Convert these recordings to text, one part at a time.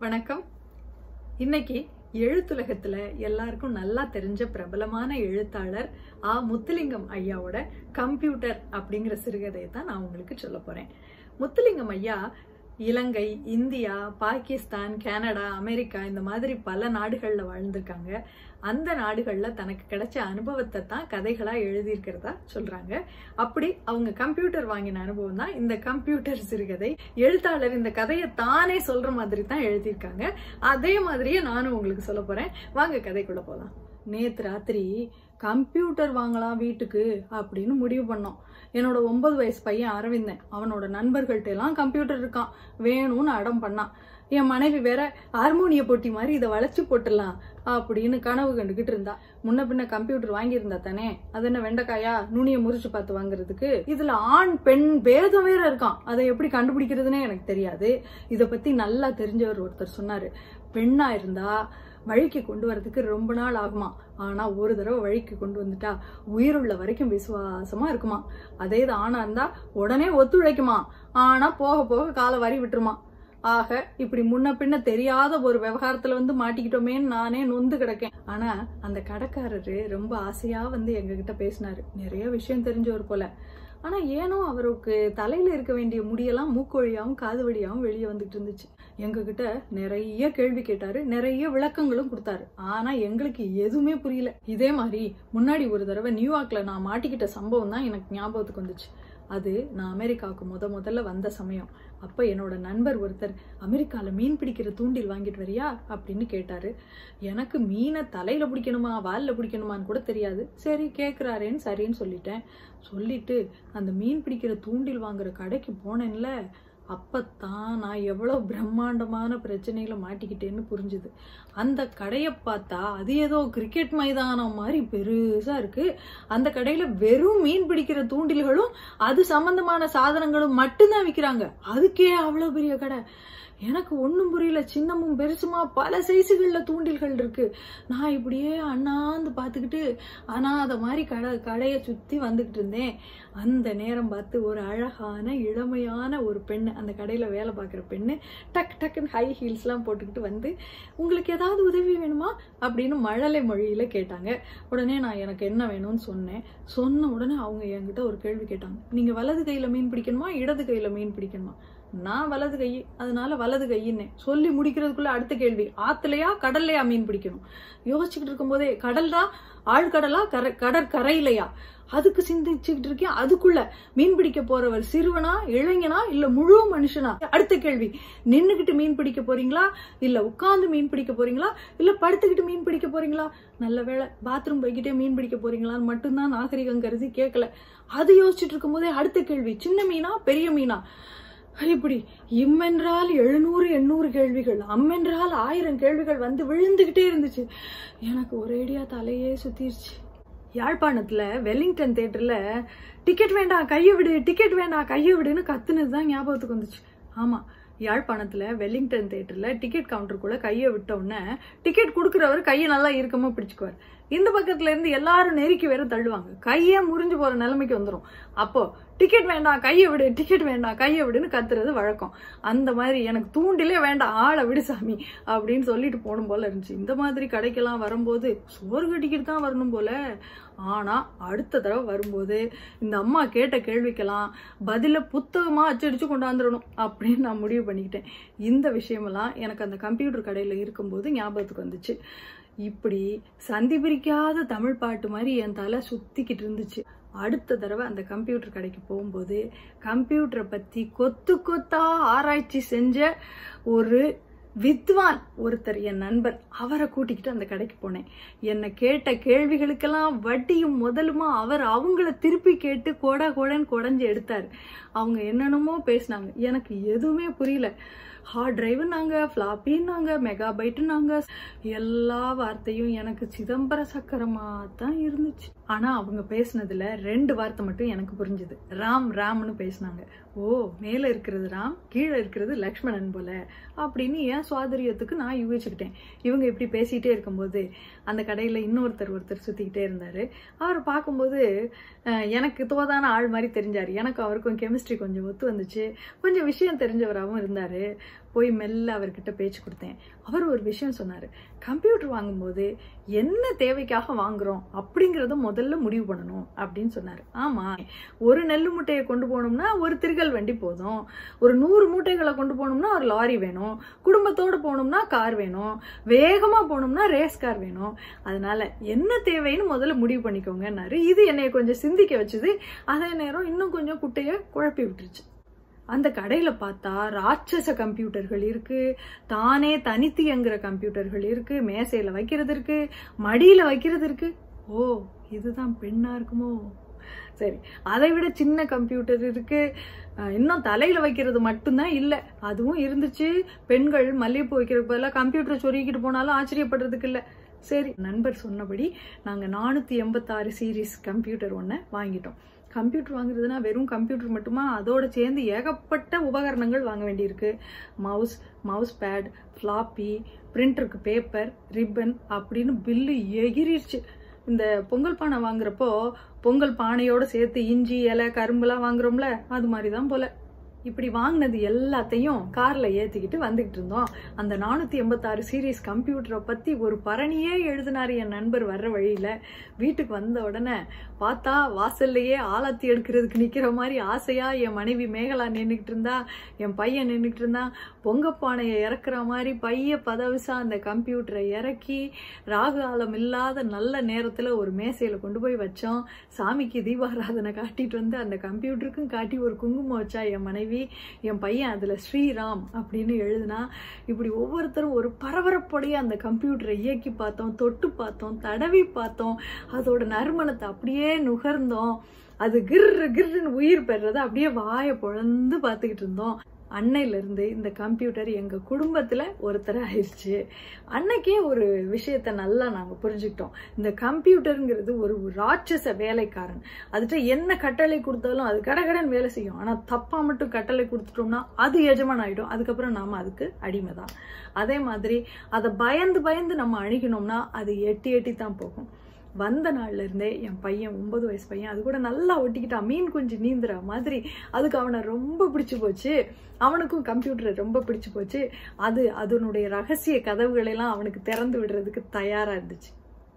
வணக்கம் இன்னைக்கு எழுத்துலகத்துல எல்லாருக்கும் நல்லா தெரிஞ்ச பிரபலமான எழுத்தாளர் ஆ முத்துலிங்கம் ஐயாவோட கம்ப்யூட்டர் அப்படிங்கிற சிறுகதையை தான் நான் உங்களுக்கு சொல்ல போறேன் முத்துலிங்கம் ஐயா Ilangai India Pakistan Canada America இந்த மாதிரி பல நாடுகள்ல வாழ்ந்திருக்காங்க அந்த நாடுகள்ல தனக்கு கிடைச்ச அனுபவத்தை தான் கதைகளா எழுதியிருக்கிறதா சொல்றாங்க அப்படி அவங்க கம்ப்யூட்டர் வாங்கின அனுபவம் தான் இந்த கம்ப்யூட்டர் சிறுகதை எழுத்தாளர் இந்த கதையை தானே சொல்ற மாதிரி தான் எழுதியிருக்காங்க அதே மாதிரியே நானும் உங்களுக்கு சொல்ல போறேன் வாங்க கதைக்குள்ள போலாம் நேத்து ராத்திரி கம்ப்யூட்டர் வாங்கலாம் வீட்டுக்கு அப்படின்னு முடிவு பண்ணோம் என்னோட ஒன்பது வயசு பையன் அரவிந்தன் அவனோட நண்பர்கள்ட்ட எல்லாம் கம்ப்யூட்டர் இருக்கான் வேணும்னு அடம் பண்ணான் என் மனைவி வேற ஹார்மோனிய போட்டி மாதிரி இதை வளைச்சு போட்டுடலாம் அப்படின்னு கனவு கண்டுகிட்டு இருந்தா முன்ன பின்ன கம்ப்யூட்டர் வாங்கியிருந்தா தானே அது என்ன வெண்டைக்காயா நுனிய முறிச்சு பார்த்து வாங்குறதுக்கு இதுல ஆண் பெண் பேதம் வேற இருக்கான் அதை எப்படி கண்டுபிடிக்கிறதுனே எனக்கு தெரியாது இத பத்தி நல்லா தெரிஞ்சவர் ஒருத்தர் சொன்னாரு பெண்ணா இருந்தா வழிக்கு கொண்டு வரதுக்கு ரொம்ப நாள் ஆகுமா ஆனா ஒரு தடவை வழிக்கு கொண்டு வந்துட்டா உயிருள்ள வரைக்கும் விசுவாசமா இருக்குமா அதே இது ஆணா இருந்தா உடனே ஒத்துழைக்குமா ஆனா போக போக காலை வாரி விட்டுருமா ஆக இப்படி முன்ன பின்ன தெரியாத ஒரு விவகாரத்துல வந்து மாட்டிக்கிட்டோமேன்னு நானே நொந்து கிடக்கேன் ஆனா அந்த கடைக்காரரு ரொம்ப ஆசையா வந்து எங்க கிட்ட பேசினாரு நிறைய விஷயம் தெரிஞ்சவர் போல ஆனா ஏனோ அவருக்கு தலையில இருக்க வேண்டிய முடியெல்லாம் மூக்கொழியாவும் காது வழியாவும் வெளியே வந்துட்டு இருந்துச்சு எங்க கிட்ட நிறைய கேள்வி கேட்டாரு நிறைய விளக்கங்களும் கொடுத்தாரு ஆனா எங்களுக்கு எதுவுமே புரியல இதே மாதிரி முன்னாடி ஒரு தடவை நியூயார்க்ல நான் மாட்டிக்கிட்ட சம்பவம் தான் எனக்கு ஞாபகத்துக்கு வந்துச்சு அது நான் அமெரிக்காவுக்கு முத முதல்ல வந்த சமயம் அப்ப என்னோட நண்பர் ஒருத்தர் அமெரிக்கால மீன் பிடிக்கிற தூண்டில் வாங்கிட்டு வரியா அப்படின்னு கேட்டாரு எனக்கு மீனை தலையில பிடிக்கணுமா வால்ல பிடிக்கணுமான்னு கூட தெரியாது சரி கேக்குறாரேன்னு சரின்னு சொல்லிட்டேன் சொல்லிட்டு அந்த மீன் பிடிக்கிற தூண்டில் வாங்குற கடைக்கு போனேன்ல அப்பத்தான் நான் எவ்வளவு பிரம்மாண்டமான பிரச்சனையில மாட்டிக்கிட்டேன்னு புரிஞ்சுது அந்த கடையை பார்த்தா அது ஏதோ கிரிக்கெட் மைதானம் மாதிரி பெருசா இருக்கு அந்த கடையில வெறும் மீன் பிடிக்கிற தூண்டில்களும் அது சம்பந்தமான சாதனங்களும் மட்டும்தான் விக்கிறாங்க அதுக்கே அவ்வளவு பெரிய கடை எனக்கு ஒன்றும் புரியல சின்னமும் பெருசுமா பல சைஸுகளில் தூண்டில்கள் இருக்கு நான் இப்படியே அண்ணாந்து பார்த்துக்கிட்டு ஆனால் அதை மாதிரி கடை கடையை சுற்றி வந்துக்கிட்டு இருந்தேன் அந்த நேரம் பார்த்து ஒரு அழகான இளமையான ஒரு பெண்ணு அந்த கடையில் வேலை பார்க்குற பெண்ணு டக் டக்குன்னு ஹை ஹீல்ஸ்லாம் போட்டுக்கிட்டு வந்து உங்களுக்கு ஏதாவது உதவி வேணுமா அப்படின்னு மழலை மொழியில் கேட்டாங்க உடனே நான் எனக்கு என்ன வேணும்னு சொன்னேன் சொன்ன உடனே அவங்க என்கிட்ட ஒரு கேள்வி கேட்டாங்க நீங்கள் வலது கையில் மீன் பிடிக்கணுமா இடது கையில் மீன் பிடிக்கணுமா நான் வலது கை அதனால வலது கையின்னே சொல்லி முடிக்கிறதுக்குள்ள அடுத்த கேள்வி ஆத்துலயா கடல்லையா மீன் பிடிக்கணும் யோசிச்சுக்கிட்டு இருக்கும்போதே கடல் தான் ஆழ்கடலா கரை கடற்கரையிலையா அதுக்கு சிந்திச்சுக்கிட்டு இருக்கேன் அதுக்குள்ள மீன் பிடிக்க போறவர் சிறுவனா இளைஞனா இல்ல முழு மனுஷனா அடுத்த கேள்வி நின்னுகிட்டு மீன் பிடிக்க போறீங்களா இல்ல உட்கார்ந்து மீன் பிடிக்க போறீங்களா இல்ல படுத்துக்கிட்டு மீன் பிடிக்க போறீங்களா நல்ல வேளை பாத்ரூம் போய்கிட்டே மீன் பிடிக்க போறீங்களான்னு மட்டும்தான் நாகரிகம் கருதி கேட்கல அது யோசிச்சுட்டு இருக்கும் போதே அடுத்த கேள்வி சின்ன மீனா பெரிய மீனா இப்படி இம்மென்றால் எழுநூறு எண்ணூறு கேள்விகள் அம்மென்றால் ஆயிரம் கேள்விகள் வந்து விழுந்துகிட்டே இருந்துச்சு எனக்கு ஒரேடியா தலையே சுத்திருச்சு யாழ்ப்பாணத்துல வெல்லிங்டன் தேட்டர்ல டிக்கெட் வேண்டாம் கையை விடு டிக்கெட் வேண்டாம் கையை விடுன்னு கத்துனது தான் ஞாபகத்துக்கு வந்துச்சு ஆமா யாழ்ப்பாணத்துல வெல்லிங்டன் தேட்டர்ல டிக்கெட் கவுண்டருக்குள்ள கையை விட்ட உடனே டிக்கெட் கொடுக்குறவர் கையை நல்லா இறுக்கமா பிடிச்சுக்குவார் இந்த பக்கத்துல இருந்து எல்லாரும் நெருக்கி வேற தள்ளுவாங்க கையே முறிஞ்சு போற நிலைமைக்கு வந்துடும் அப்போ டிக்கெட் வேண்டாம் கையை விடு டிக்கெட் வேண்டாம் கையை விடுன்னு கத்துறது வழக்கம் அந்த மாதிரி எனக்கு தூண்டிலே வேண்டாம் ஆளை விடு சாமி அப்படின்னு சொல்லிட்டு போகணும் போல இருந்துச்சு இந்த மாதிரி கடைக்கெல்லாம் வரும்போது சோறு கட்டிக்கிட்டு தான் வரணும் போல ஆனா அடுத்த தடவை வரும்போது இந்த அம்மா கேட்ட கேள்விக்கெல்லாம் பதில புத்தகமா அச்சடிச்சு கொண்டாந்துடணும் அப்படின்னு நான் முடிவு பண்ணிக்கிட்டேன் இந்த விஷயமெல்லாம் எனக்கு அந்த கம்ப்யூட்டர் கடையில இருக்கும்போது ஞாபகத்துக்கு வந்துச்சு இப்படி சந்தி பிரிக்காத தமிழ் பாட்டு மாதிரி என் தலை சுத்திக்கிட்டு இருந்துச்சு அடுத்த தடவை அந்த கம்ப்யூட்டர் கடைக்கு போகும்போது கம்ப்யூட்டரை பத்தி கொத்து கொத்தா ஆராய்ச்சி செஞ்ச ஒரு வித்வான் ஒருத்தர் என் நண்பர் அவரை கூட்டிக்கிட்டு அந்த கடைக்கு போனேன் என்னை கேட்ட கேள்விகளுக்கெல்லாம் வட்டியும் முதலுமா அவர் அவங்கள திருப்பி கேட்டு கொட கொடன்னு கொடைஞ்சு எடுத்தாரு அவங்க என்னென்னமோ பேசினாங்க எனக்கு எதுவுமே புரியல ஹார்ட் டிரைவுனாங்க ஃப்ளாப்பின்னாங்க மெகாபைட்டுனாங்க எல்லா வார்த்தையும் எனக்கு சிதம்பர சக்கரமா தான் இருந்துச்சு ஆனா அவங்க பேசுனதுல ரெண்டு வார்த்தை மட்டும் எனக்கு புரிஞ்சுது ராம் ராம்னு பேசினாங்க ஓ மேல இருக்கிறது ராம் கீழே இருக்கிறது லக்ஷ்மணன் போல அப்படின்னு என் சுவாதரியத்துக்கு நான் யூகிச்சுக்கிட்டேன் இவங்க இப்படி பேசிட்டே இருக்கும்போது அந்த கடையில இன்னொருத்தர் ஒருத்தர் சுத்திக்கிட்டே இருந்தாரு அவரை பார்க்கும்போது அஹ், எனக்கு தோதான ஆள் மாதிரி தெரிஞ்சாரு எனக்கு அவருக்கும் கெமிஸ்ட்ரி கொஞ்சம் ஒத்து வந்துச்சு கொஞ்சம் விஷயம் தெரிஞ்சவராகவும் இருந்தாரு போய் மெல்ல அவர்கிட்ட பேச்சு கொடுத்தேன் அவர் ஒரு விஷயம் சொன்னார் கம்ப்யூட்டர் வாங்கும்போது என்ன தேவைக்காக வாங்குறோம் அப்படிங்கிறத முதல்ல முடிவு பண்ணணும் அப்படின்னு சொன்னார் ஆமாம் ஒரு நெல் மூட்டையை கொண்டு போகணும்னா ஒரு திருகல் வண்டி போதும் ஒரு நூறு மூட்டைகளை கொண்டு போகணும்னா ஒரு லாரி வேணும் குடும்பத்தோடு போகணும்னா கார் வேணும் வேகமாக போகணும்னா ரேஸ் கார் வேணும் அதனால என்ன தேவைன்னு முதல்ல முடிவு பண்ணிக்கோங்கன்னாரு இது என்னைய கொஞ்சம் சிந்திக்க வச்சுது அதே நேரம் இன்னும் கொஞ்சம் குட்டையை குழப்பி விட்டுருச்சு அந்த கடையில பார்த்தா ராட்சச கம்ப்யூட்டர்கள் இருக்கு தானே தனித்து இயங்குற கம்ப்யூட்டர்கள் இருக்கு மேசையில வைக்கிறது இருக்கு மடியில வைக்கிறது இருக்கு ஓ இதுதான் பெண்ணா இருக்குமோ சரி அதை விட சின்ன கம்ப்யூட்டர் இருக்கு அஹ் இன்னும் தலையில வைக்கிறது மட்டும்தான் இல்லை அதுவும் இருந்துச்சு பெண்கள் மல்லிகைப்பூ வைக்கிறதுக்கு பதிலாக கம்ப்யூட்டர் சொருகிக்கிட்டு போனாலும் ஆச்சரியப்படுறதுக்கு இல்லை சரி நண்பர் சொன்னபடி நாங்கள் நானூற்றி எண்பத்தாறு சீரீஸ் கம்ப்யூட்டர் ஒன்று வாங்கிட்டோம் கம்ப்யூட்டர் வாங்குறதுனா வெறும் கம்ப்யூட்டர் மட்டுமா அதோட சேர்ந்து ஏகப்பட்ட உபகரணங்கள் வாங்க வேண்டியிருக்கு மவுஸ் மவுஸ் பேட் ஃப்ளாப்பி பிரிண்டருக்கு பேப்பர் ரிப்பன் அப்படின்னு பில்லு எகிரிடுச்சு இந்த பொங்கல் பானை வாங்குறப்போ பொங்கல் பானையோட சேர்த்து இஞ்சி இலை கரும்புலாம் வாங்குறோம்ல அது மாதிரி தான் போல இப்படி வாங்கினது எல்லாத்தையும் கார்ல ஏத்திக்கிட்டு வந்துகிட்டு இருந்தோம் அந்த நானூத்தி எண்பத்தாறு சீரீஸ் கம்ப்யூட்டரை பத்தி ஒரு பரணியே எழுதினாரு என் நண்பர் வர்ற வழியில வீட்டுக்கு வந்த உடனே பார்த்தா வாசல்லையே ஆலாத்தி எடுக்கிறதுக்கு நிக்கிற மாதிரி ஆசையா என் மனைவி மேகலா நின்றுக்கிட்டு இருந்தா என் பையன் நின்றுக்கிட்டு இருந்தான் பொங்கப்பானையை இறக்குற மாதிரி பைய பதவிசா அந்த கம்ப்யூட்டரை இறக்கி ராகு காலம் இல்லாத நல்ல நேரத்துல ஒரு மேசையில கொண்டு போய் வச்சோம் சாமிக்கு தீபாராதனை காட்டிட்டு வந்து அந்த கம்ப்யூட்டருக்கும் காட்டி ஒரு குங்குமம் வச்சா என் மனைவி என் பையன் அதுல ஸ்ரீராம் அப்படின்னு எழுதுனா இப்படி ஒவ்வொருத்தரும் ஒரு பரபரப்போடைய அந்த கம்ப்யூட்டரை இயக்கி பார்த்தோம் தொட்டு பார்த்தோம் தடவி பார்த்தோம் அதோட நறுமணத்தை அப்படியே நுகர்ந்தோம் அது கிர்ரு கிர்ருன்னு உயிர் பெறதை அப்படியே வாயை பொழந்து பார்த்துக்கிட்டு இருந்தோம் அன்னையில இருந்து இந்த கம்ப்யூட்டர் எங்க குடும்பத்துல ஒருத்தர் ஆயிடுச்சு அன்னைக்கே ஒரு விஷயத்த நல்லா நாங்க புரிஞ்சுக்கிட்டோம் இந்த கம்ப்யூட்டருங்கிறது ஒரு ராட்சச வேலைக்காரன் அதுட்ட என்ன கட்டளை கொடுத்தாலும் அது கடகடன் வேலை செய்யும் ஆனா தப்பா மட்டும் கட்டளை கொடுத்துட்டோம்னா அது எஜமான் ஆயிடும் அதுக்கப்புறம் நாம அதுக்கு அடிமை தான் அதே மாதிரி அதை பயந்து பயந்து நம்ம அணுகினோம்னா அது எட்டி எட்டி தான் போகும் வந்த நாள்ல இருந்தே என் பையன் ஒன்பது வயசு பையன் அது கூட நல்லா ஒட்டிக்கிட்டான் மீன் குஞ்சு நீந்துற மாதிரி அதுக்கு அவனை ரொம்ப பிடிச்சு போச்சு அவனுக்கும் கம்ப்யூட்டர் ரொம்ப பிடிச்சு போச்சு அது அதனுடைய ரகசிய கதவுகளை எல்லாம் அவனுக்கு திறந்து விடுறதுக்கு தயாரா இருந்துச்சு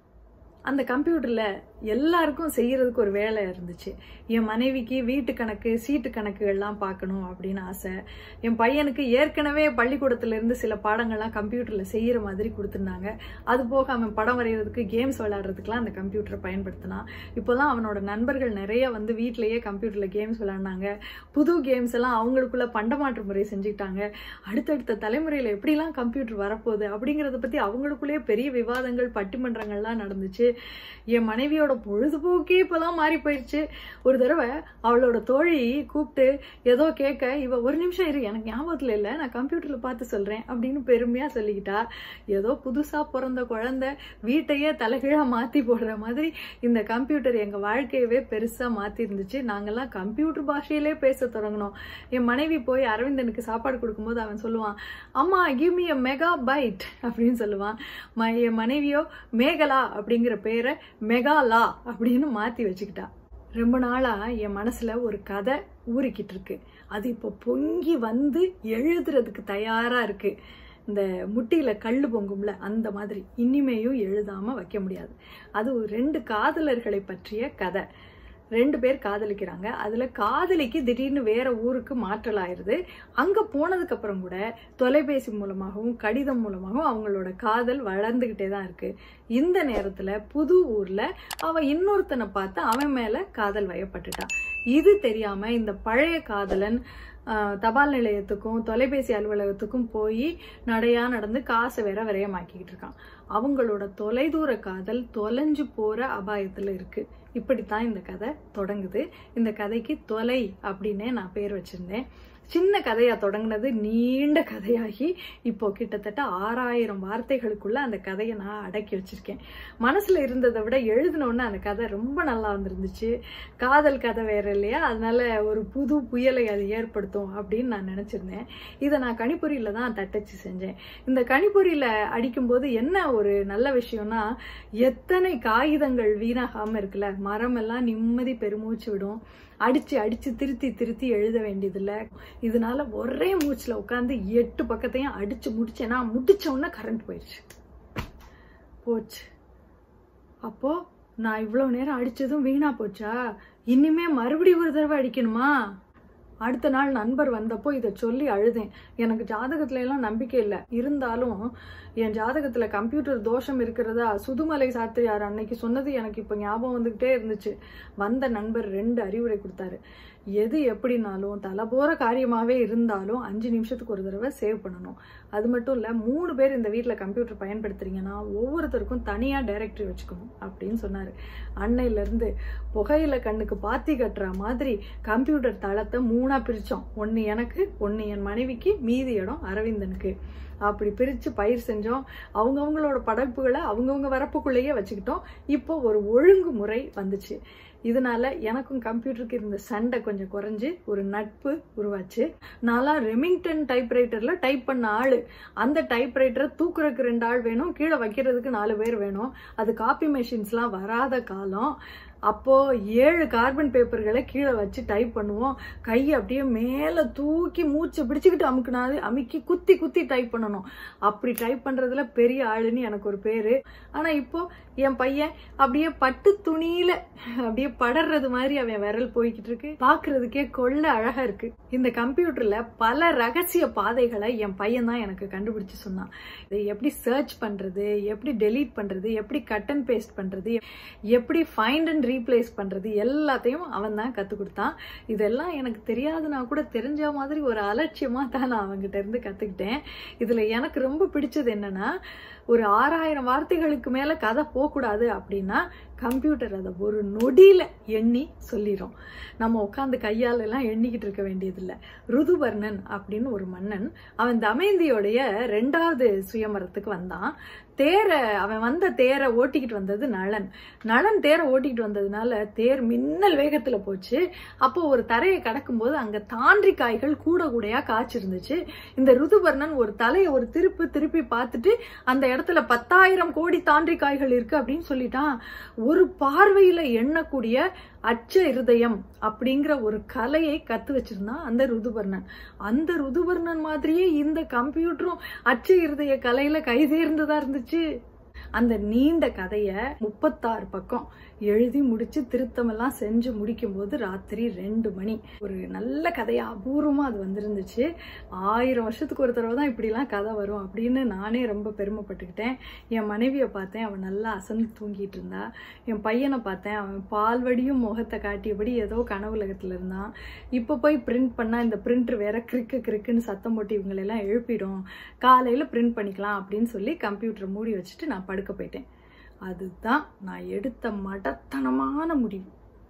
அந்த கம்ப்யூட்டர்ல எல்லாருக்கும் செய்யறதுக்கு ஒரு வேலை இருந்துச்சு என் மனைவிக்கு வீட்டு கணக்கு சீட்டு கணக்குகள்லாம் பார்க்கணும் அப்படின்னு ஆசை என் பையனுக்கு ஏற்கனவே பள்ளிக்கூடத்துல இருந்து சில பாடங்கள்லாம் கம்ப்யூட்டர்ல செய்யற மாதிரி கொடுத்துருந்தாங்க அது போக அவன் படம் வரைகிறதுக்கு கேம்ஸ் விளையாடுறதுக்குலாம் அந்த கம்ப்யூட்டரை பயன்படுத்தினான் இப்போதான் அவனோட நண்பர்கள் நிறைய வந்து வீட்டிலேயே கம்ப்யூட்டர்ல கேம்ஸ் விளையாடினாங்க புது கேம்ஸ் எல்லாம் அவங்களுக்குள்ள பண்டமாற்று முறை செஞ்சுக்கிட்டாங்க அடுத்தடுத்த தலைமுறையில எப்படிலாம் கம்ப்யூட்டர் வரப்போகுது அப்படிங்கறத பத்தி அவங்களுக்குள்ளேயே பெரிய விவாதங்கள் பட்டிமன்றங்கள்லாம் நடந்துச்சு என் மனைவியோட பொழுதுபோக்கே இப்பதான் மாறி போயிடுச்சு ஒரு தடவை அவளோட தோழி கூப்பிட்டு ஏதோ கேட்க இவ ஒரு நிமிஷம் இரு எனக்கு ஞாபகத்துல இல்ல நான் கம்ப்யூட்டர்ல பார்த்து சொல்றேன் அப்படின்னு பெருமையா சொல்லிக்கிட்டா ஏதோ புதுசா பிறந்த குழந்தை வீட்டையே தலைகீழா மாத்தி போடுற மாதிரி இந்த கம்ப்யூட்டர் எங்க வாழ்க்கையவே பெருசா மாத்தி இருந்துச்சு நாங்கெல்லாம் கம்ப்யூட்டர் பாஷையிலே பேச தொடங்கினோம் என் மனைவி போய் அரவிந்தனுக்கு சாப்பாடு கொடுக்கும்போது அவன் சொல்லுவான் அம்மா give me a megabyte அப்படின்னு சொல்லுவான் ம- என் மனைவியோ மேகலா அப்படிங்கிற பேரை மெகாலா அப்படின்னு மாத்தி வச்சுக்கிட்டா ரொம்ப நாளா என் மனசுல ஒரு கதை ஊறிக்கிட்டு இருக்கு அது இப்போ பொங்கி வந்து எழுதுறதுக்கு தயாரா இருக்கு இந்த முட்டியில கல்லு பொங்கும்ல அந்த மாதிரி இனிமேயும் எழுதாம வைக்க முடியாது அது ஒரு ரெண்டு காதலர்களை பற்றிய கதை ரெண்டு பேர் காதலிக்கிறாங்க அதுல காதலிக்கு திடீர்னு வேற ஊருக்கு மாற்றல் ஆயிருது அங்க போனதுக்கு அப்புறம் கூட தொலைபேசி மூலமாகவும் கடிதம் மூலமாகவும் அவங்களோட காதல் வளர்ந்துகிட்டே தான் இருக்கு இந்த நேரத்துல புது ஊர்ல அவ இன்னொருத்தனை பார்த்து அவன் மேல காதல் வயப்பட்டுட்டான் இது தெரியாம இந்த பழைய காதலன் ஆஹ், தபால் நிலையத்துக்கும் தொலைபேசி அலுவலகத்துக்கும் போய் நடையா நடந்து காசை வேற விரயமாக்கிக்கிட்டு இருக்கான் அவங்களோட தொலைதூர காதல் தொலைஞ்சு போற அபாயத்துல இருக்கு இப்படித்தான் இந்த கதை தொடங்குது இந்த கதைக்கு தொலை அப்படின்னே நான் பேர் வச்சிருந்தேன் சின்ன கதையா தொடங்கினது நீண்ட கதையாகி இப்போ கிட்டத்தட்ட ஆறாயிரம் வார்த்தைகளுக்குள்ள அந்த கதையை நான் அடக்கி வச்சிருக்கேன் மனசுல இருந்ததை விட எழுதினோன்னு அந்த கதை ரொம்ப நல்லா வந்திருந்துச்சு காதல் கதை வேற இல்லையா அதனால ஒரு புது புயலை அது ஏற்படுத்தும் அப்படின்னு நான் நினைச்சிருந்தேன் இதை நான் கணிப்பொறியில தான் தட்டச்சு செஞ்சேன் இந்த கணிப்பொறியில அடிக்கும்போது என்ன ஒரு நல்ல விஷயம்னா எத்தனை காகிதங்கள் வீணாகாம இருக்குல்ல மரம் எல்லாம் நிம்மதி பெருமூச்சு விடும் அடிச்சு அடிச்சு திருத்தி திருத்தி எழுத வேண்டியதில்லை இதனால ஒரே மூச்சுல உட்காந்து எட்டு பக்கத்தையும் அடிச்சு முடிச்சேன்னா முடிச்ச உடனே கரண்ட் போயிடுச்சு போச்சு அப்போ நான் இவ்வளோ நேரம் அடிச்சதும் வீணா போச்சா இனிமே மறுபடியும் ஒரு தடவை அடிக்கணுமா அடுத்த நாள் நண்பர் வந்தப்போ இதை சொல்லி அழுதேன் எனக்கு ஜாதகத்துல எல்லாம் நம்பிக்கை இல்லை இருந்தாலும் என் ஜாதகத்துல கம்ப்யூட்டர் தோஷம் இருக்கிறதா சுதுமலை சாத்தியார் அன்னைக்கு சொன்னது எனக்கு இப்போ ஞாபகம் வந்துகிட்டே இருந்துச்சு வந்த நண்பர் ரெண்டு அறிவுரை கொடுத்தாரு எது எப்படினாலும் தலை போற காரியமாவே இருந்தாலும் அஞ்சு நிமிஷத்துக்கு ஒரு தடவை சேவ் பண்ணணும் அது மட்டும் இல்ல மூணு பேர் இந்த வீட்டில் கம்ப்யூட்டர் பயன்படுத்துறீங்கன்னா ஒவ்வொருத்தருக்கும் தனியா டைரக்டரி வச்சுக்கணும் அப்படின்னு சொன்னாரு அன்னையில இருந்து புகையில கண்ணுக்கு பாத்தி கட்டுற மாதிரி கம்ப்யூட்டர் தளத்தை மூணா பிரிச்சோம் ஒன்னு எனக்கு ஒன்னு என் மனைவிக்கு மீதி இடம் அரவிந்தனுக்கு அப்படி பிரித்து பயிர் செஞ்சோம் அவங்கவுங்களோட படைப்புகளை அவங்கவுங்க வரப்புக்குள்ளேயே வச்சுக்கிட்டோம் இப்போ ஒரு ஒழுங்குமுறை வந்துச்சு இதனால எனக்கும் கம்ப்யூட்டருக்கு இருந்த சண்டை கொஞ்சம் குறைஞ்சு ஒரு நட்பு உருவாச்சு நான்லாம் ரெமிங்டன் டைப்ரைட்டர்ல டைப் பண்ண ஆளு அந்த டைப்ரைட்டரை தூக்குறதுக்கு ரெண்டு ஆள் வேணும் கீழே வைக்கிறதுக்கு நாலு பேர் வேணும் அது காப்பி மெஷின்ஸ்லாம் வராத காலம் அப்போ ஏழு கார்பன் பேப்பர்களை கீழே வச்சு டைப் பண்ணுவோம் கை அப்படியே மேலே தூக்கி மூச்சை பிடிச்சிக்கிட்டு அமுக்குனாது அமுக்கி குத்தி குத்தி டைப் பண்ணணும் அப்படி டைப் பண்றதுல பெரிய ஆளுன்னு எனக்கு ஒரு பேரு ஆனா இப்போ என் பையன் அப்படியே பட்டு துணியில அப்படியே படறது மாதிரி அவன் விரல் போய்கிட்டு இருக்கு பாக்குறதுக்கே கொள்ள அழகா இருக்கு இந்த கம்ப்யூட்டர்ல பல ரகசிய பாதைகளை என் பையன் தான் எனக்கு கண்டுபிடிச்சு சொன்னான் இதை எப்படி சர்ச் பண்றது எப்படி டெலீட் பண்றது எப்படி கட் அண்ட் பேஸ்ட் பண்றது எப்படி ஃபைண்ட் அண்ட் ரீப்ளேஸ் பண்றது எல்லாத்தையும் அவன் தான் கத்து கொடுத்தான் இதெல்லாம் எனக்கு தெரியாதுன்னா கூட தெரிஞ்ச மாதிரி ஒரு அலட்சியமா தான் நான் அவங்ககிட்ட இருந்து கத்துக்கிட்டேன் இதுல எனக்கு ரொம்ப பிடிச்சது என்னன்னா ஒரு ஆறாயிரம் வார்த்தைகளுக்கு மேல கதை போகக்கூடாது அப்படின்னா கம்ப்யூட்டர் அதை ஒரு நொடியில எண்ணி சொல்லிடும் நம்ம உட்காந்து கையால எல்லாம் எண்ணிக்கிட்டு இருக்க வேண்டியதில்லை ருதுவர்ணன் அப்படின்னு ஒரு மன்னன் அவன் தமேந்தியோடைய ரெண்டாவது சுயமரத்துக்கு வந்தான் தேரை அவன் வந்த தேரை ஓட்டிக்கிட்டு வந்தது நளன் நளன் தேரை ஓட்டிக்கிட்டு வந்ததுனால தேர் மின்னல் வேகத்துல போச்சு அப்போ ஒரு தரையை கடக்கும்போது அங்க தாண்டி காய்கள் கூட கூடையா காய்ச்சிருந்துச்சு இந்த ருதுவர்ணன் ஒரு தலையை ஒரு திருப்பி திருப்பி பார்த்துட்டு அந்த இடத்துல பத்தாயிரம் கோடி தாண்டி காய்கள் இருக்கு அப்படின்னு சொல்லிட்டான் ஒரு பார்வையில எண்ணக்கூடிய அச்ச இருதயம் அப்படிங்கிற ஒரு கலையை கத்து வச்சிருந்தான் அந்த ருதுவர்ணன் அந்த ருதுவர்ணன் மாதிரியே இந்த கம்ப்யூட்டரும் அச்ச இருதய கலையில கைதேர்ந்ததா இருந்துச்சு அந்த நீண்ட கதைய முப்பத்தாறு பக்கம் எழுதி முடிச்சு திருத்தமெல்லாம் செஞ்சு முடிக்கும் போது ராத்திரி ரெண்டு மணி ஒரு நல்ல கதையா அபூர்வமா அது வந்திருந்துச்சு ஆயிரம் வருஷத்துக்கு ஒரு தடவை தான் இப்படிலாம் கதை வரும் அப்படின்னு நானே ரொம்ப பெருமைப்பட்டுக்கிட்டேன் என் மனைவியை பார்த்தேன் அவன் நல்லா அசந்து தூங்கிட்டு இருந்தா என் பையனை பார்த்தேன் அவன் பால்வடியும் முகத்தை காட்டியபடி ஏதோ கனவுலகத்துல இருந்தான் இப்போ போய் பிரிண்ட் பண்ணா இந்த பிரிண்டர் வேற கிறுக்கு கிறுக்குன்னு சத்தம் போட்டு இவங்களெல்லாம் எழுப்பிடும் காலையில பிரிண்ட் பண்ணிக்கலாம் அப்படின்னு சொல்லி கம்ப்யூட்டரை மூடி வச்சுட்டு நான் படுக்க போயிட்டேன் அதுதான் நான் எடுத்த மடத்தனமான முடிவு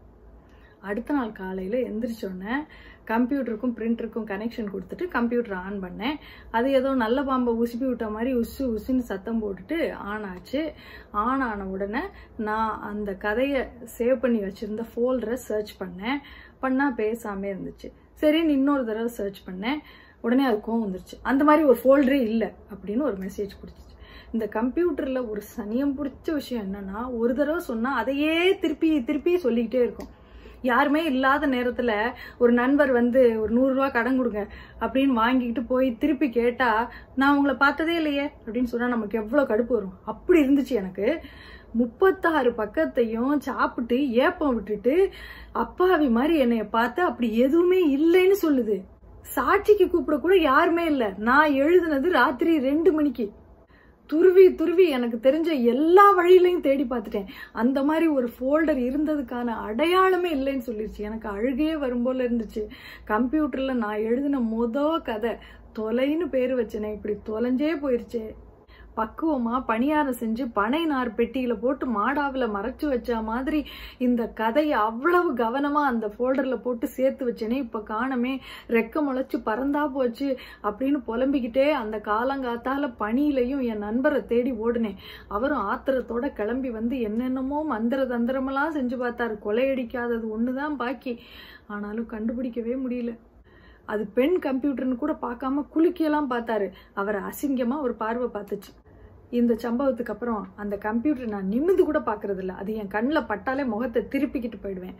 அடுத்த நாள் காலையில் எந்திரிச்சோடனே கம்ப்யூட்டருக்கும் பிரிண்டருக்கும் கனெக்ஷன் கொடுத்துட்டு கம்ப்யூட்டர் ஆன் பண்ணேன் அது ஏதோ நல்ல பாம்பை உசுப்பி விட்ட மாதிரி உசு உசுன்னு சத்தம் போட்டுட்டு ஆன் ஆச்சு ஆன் ஆன உடனே நான் அந்த கதையை சேவ் பண்ணி வச்சிருந்த ஃபோல்டரை சர்ச் பண்ணேன் பண்ணால் பேசாமே இருந்துச்சு சரின்னு இன்னொரு தடவை சர்ச் பண்ணேன் உடனே அது கோவம் வந்துருச்சு அந்த மாதிரி ஒரு ஃபோல்டரே இல்லை அப்படின்னு ஒரு மெசேஜ் கொடுத்துச்சு இந்த கம்ப்யூட்டர்ல ஒரு சனியம் பிடிச்ச விஷயம் என்னன்னா ஒரு தடவை சொன்னா அதையே திருப்பி திருப்பி சொல்லிக்கிட்டே இருக்கும் யாருமே இல்லாத நேரத்துல ஒரு நண்பர் வந்து ஒரு நூறு ரூபா கடன் கொடுங்க அப்படின்னு வாங்கிக்கிட்டு போய் திருப்பி கேட்டா நான் உங்களை பார்த்ததே இல்லையே அப்படின்னு சொன்னா நமக்கு எவ்வளவு கடுப்பு வரும் அப்படி இருந்துச்சு எனக்கு முப்பத்தாறு பக்கத்தையும் சாப்பிட்டு ஏப்பம் விட்டுட்டு அப்பாவி மாதிரி என்னைய பார்த்து அப்படி எதுவுமே இல்லைன்னு சொல்லுது சாட்சிக்கு கூப்பிட கூட யாருமே இல்ல நான் எழுதுனது ராத்திரி ரெண்டு மணிக்கு துருவி துருவி எனக்கு தெரிஞ்ச எல்லா வழியிலையும் தேடி பார்த்துட்டேன் அந்த மாதிரி ஒரு ஃபோல்டர் இருந்ததுக்கான அடையாளமே இல்லைன்னு சொல்லிருச்சு எனக்கு அழுகையே வரும் போல இருந்துச்சு கம்ப்யூட்டர்ல நான் எழுதின மொத கதை தொலைன்னு பேர் வச்சேனே இப்படி தொலைஞ்சே போயிருச்சே பக்குவமா பணியாரம் செஞ்சு பனை நார் பெட்டியில போட்டு மாடாவில மறைச்சு வச்ச மாதிரி இந்த கதையை அவ்வளவு கவனமா அந்த ஃபோல்டர்ல போட்டு சேர்த்து வச்சேனே இப்ப காணமே ரெக்க முளைச்சு பறந்தா போச்சு அப்படின்னு புலம்பிக்கிட்டே அந்த காலங்காத்தால பனியிலையும் என் நண்பரை தேடி ஓடுனேன் அவரும் ஆத்திரத்தோட கிளம்பி வந்து என்னென்னமோ மந்திர தந்திரமெல்லாம் செஞ்சு பார்த்தாரு கொலையடிக்காதது ஒண்ணுதான் பாக்கி ஆனாலும் கண்டுபிடிக்கவே முடியல அது பெண் கம்ப்யூட்டர்னு கூட பார்க்காம குலுக்கியெல்லாம் பார்த்தாரு அவரை அசிங்கமா ஒரு பார்வை பார்த்துச்சு இந்த சம்பவத்துக்கு அப்புறம் அந்த கம்ப்யூட்டர் நான் நிமிந்து கூட பார்க்கறது இல்ல அது என் கண்ணில் பட்டாலே முகத்தை திருப்பிக்கிட்டு போயிடுவேன்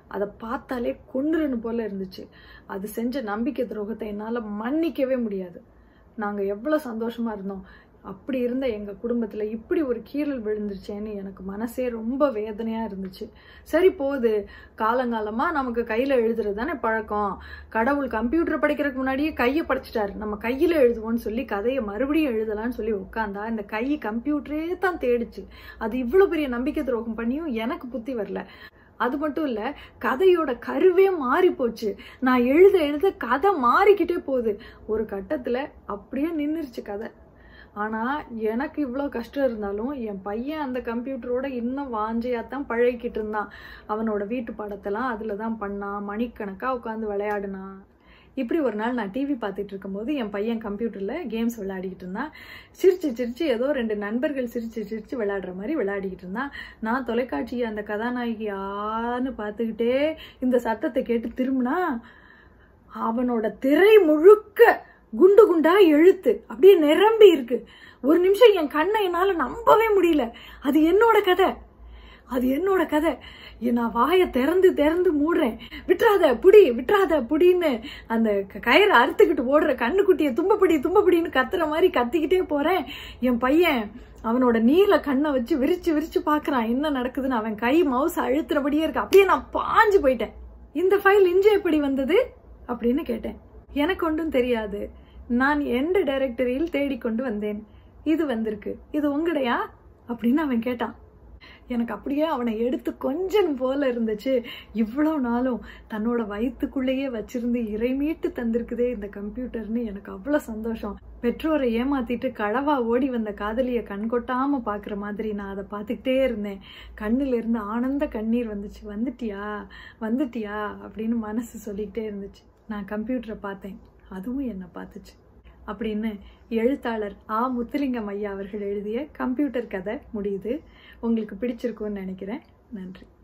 அதை பார்த்தாலே கொன்றுன்னு போல இருந்துச்சு அது செஞ்ச நம்பிக்கை துரோகத்தை என்னால் மன்னிக்கவே முடியாது நாங்கள் எவ்வளோ சந்தோஷமா இருந்தோம் அப்படி இருந்த எங்கள் குடும்பத்தில் இப்படி ஒரு கீறல் விழுந்துருச்சேன்னு எனக்கு மனசே ரொம்ப வேதனையாக இருந்துச்சு சரி போகுது காலங்காலமாக நமக்கு கையில் எழுதுறது தானே பழக்கம் கடவுள் கம்ப்யூட்டர் படிக்கிறதுக்கு முன்னாடியே கையை படிச்சிட்டாரு நம்ம கையில் எழுதுவோம்னு சொல்லி கதையை மறுபடியும் எழுதலாம்னு சொல்லி உட்காந்தா இந்த கை கம்ப்யூட்டரே தான் தேடிச்சு அது இவ்வளோ பெரிய நம்பிக்கை துரோகம் பண்ணியும் எனக்கு புத்தி வரல அது மட்டும் இல்ல கதையோட கருவே மாறி போச்சு நான் எழுத எழுத கதை மாறிக்கிட்டே போகுது ஒரு கட்டத்துல அப்படியே நின்னுருச்சு கதை ஆனா எனக்கு இவ்வளோ கஷ்டம் இருந்தாலும் என் பையன் அந்த கம்ப்யூட்டரோட இன்னும் வாஞ்சையா தான் பழகிக்கிட்டு இருந்தான் அவனோட வீட்டு பாடத்தெல்லாம் அதுல தான் பண்ணான் மணிக்கணக்கா உட்காந்து விளையாடுனான் இப்படி ஒரு நாள் நான் டிவி பார்த்துட்டு இருக்கும்போது என் பையன் கம்ப்யூட்டர்ல கேம்ஸ் விளையாடிக்கிட்டு இருந்தான் சிரிச்சு சிரிச்சு ஏதோ ரெண்டு நண்பர்கள் சிரிச்சு சிரிச்சு விளையாடுற மாதிரி விளையாடிக்கிட்டு இருந்தான் நான் தொலைக்காட்சி அந்த கதாநாயகி ஆன்னு பார்த்துக்கிட்டே இந்த சத்தத்தை கேட்டு திரும்பினா அவனோட திரை முழுக்க குண்டு குண்டா எழுத்து அப்படியே நிரம்பி இருக்கு ஒரு நிமிஷம் என் கண்ணை என்னால நம்பவே முடியல அது என்னோட கதை அது என்னோட கதை நான் வாயை திறந்து திறந்து மூடுறேன் விட்டுறாத புடி விட்டுறாத புடின்னு அந்த க- கயிறை அறுத்துக்கிட்டு ஓடுற கண்ணுக்குட்டியை தும்பப்படி தும்பப்படின்னு கத்துற மாதிரி கத்திக்கிட்டே போறேன் என் பையன் அவனோட நீல கண்ணை வச்சு விரிச்சு விரிச்சு பார்க்கறான் என்ன நடக்குதுன்னு அவன் கை மவுஸ் அழுத்துறபடியே இருக்கு அப்படியே நான் பாஞ்சு போயிட்டேன் இந்த ஃபைல் இன்று எப்படி வந்தது அப்படின்னு கேட்டேன் எனக்கு ஒன்றும் தெரியாது நான் எந்த டைரக்டரியில் தேடிக்கொண்டு வந்தேன் இது வந்திருக்கு இது உங்கடையா அப்படின்னு அவன் கேட்டான் எனக்கு அப்படியே அவனை எடுத்து கொஞ்சம் போல இருந்துச்சு இவ்வளவு நாளும் தன்னோட வயித்துக்குள்ளேயே வச்சிருந்து இறை மீட்டு தந்திருக்குதே இந்த கம்ப்யூட்டர்னு எனக்கு அவ்வளவு சந்தோஷம் பெற்றோரை ஏமாத்திட்டு களவா ஓடி வந்த காதலிய கண் கொட்டாம பாக்குற மாதிரி நான் அதை பார்த்துக்கிட்டே இருந்தேன் கண்ணுல இருந்து ஆனந்த கண்ணீர் வந்துச்சு வந்துட்டியா வந்துட்டியா அப்படின்னு மனசு சொல்லிக்கிட்டே இருந்துச்சு நான் கம்ப்யூட்டரை பார்த்தேன் அதுவும் என்னை பார்த்துச்சு அப்படின்னு எழுத்தாளர் ஆ முத்துலிங்கம் ஐயா அவர்கள் எழுதிய கம்ப்யூட்டர் கதை முடியுது உங்களுக்கு பிடிச்சிருக்கும்னு நினைக்கிறேன் நன்றி